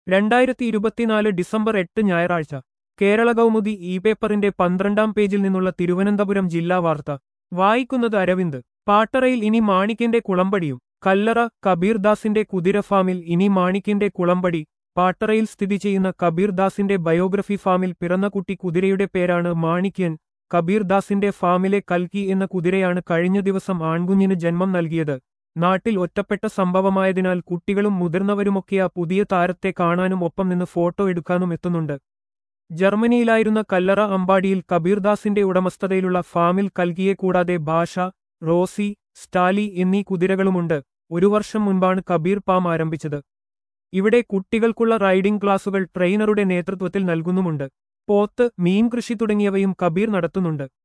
രണ്ടായിരത്തി ഇരുപത്തിനാല് ഡിസംബർ എട്ട് ഞായറാഴ്ച കേരള കൗമുദി ഇ പേപ്പറിന്റെ പന്ത്രണ്ടാം പേജിൽ നിന്നുള്ള തിരുവനന്തപുരം ജില്ലാ വാർത്ത വായിക്കുന്നത് അരവിന്ദ് പാട്ടറയിൽ ഇനി മാണിക്കന്റെ കുളമ്പടിയും കല്ലറ കബീർദാസിന്റെ കുതിര ഫാമിൽ ഇനി മാണിക്കന്റെ കുളമ്പടി പാട്ടറയിൽ സ്ഥിതി ചെയ്യുന്ന കബീർദാസിന്റെ ബയോഗ്രഫി ഫാമിൽ പിറന്ന കുട്ടി കുതിരയുടെ പേരാണ് മാണിക്യൻ കബീർദാസിന്റെ ഫാമിലെ കൽക്കി എന്ന കുതിരയാണ് കഴിഞ്ഞ ദിവസം ആൺകുഞ്ഞിന് ജന്മം നൽകിയത് നാട്ടിൽ ഒറ്റപ്പെട്ട സംഭവമായതിനാൽ കുട്ടികളും മുതിർന്നവരുമൊക്കെ ആ പുതിയ താരത്തെ കാണാനും ഒപ്പം നിന്ന് ഫോട്ടോ എടുക്കാനും എത്തുന്നുണ്ട് ജർമ്മനിയിലായിരുന്ന കല്ലറ അമ്പാടിയിൽ കബീർദാസിന്റെ ഉടമസ്ഥതയിലുള്ള ഫാമിൽ കൽകിയെ കൂടാതെ ഭാഷ റോസി സ്റ്റാലി എന്നീ കുതിരകളുമുണ്ട് ഒരു വർഷം മുൻപാണ് കബീർ പാം ആരംഭിച്ചത് ഇവിടെ കുട്ടികൾക്കുള്ള റൈഡിംഗ് ക്ലാസുകൾ ട്രെയിനറുടെ നേതൃത്വത്തിൽ നൽകുന്നുമുണ്ട് പോത്ത് മീൻ കൃഷി തുടങ്ങിയവയും കബീർ നടത്തുന്നുണ്ട്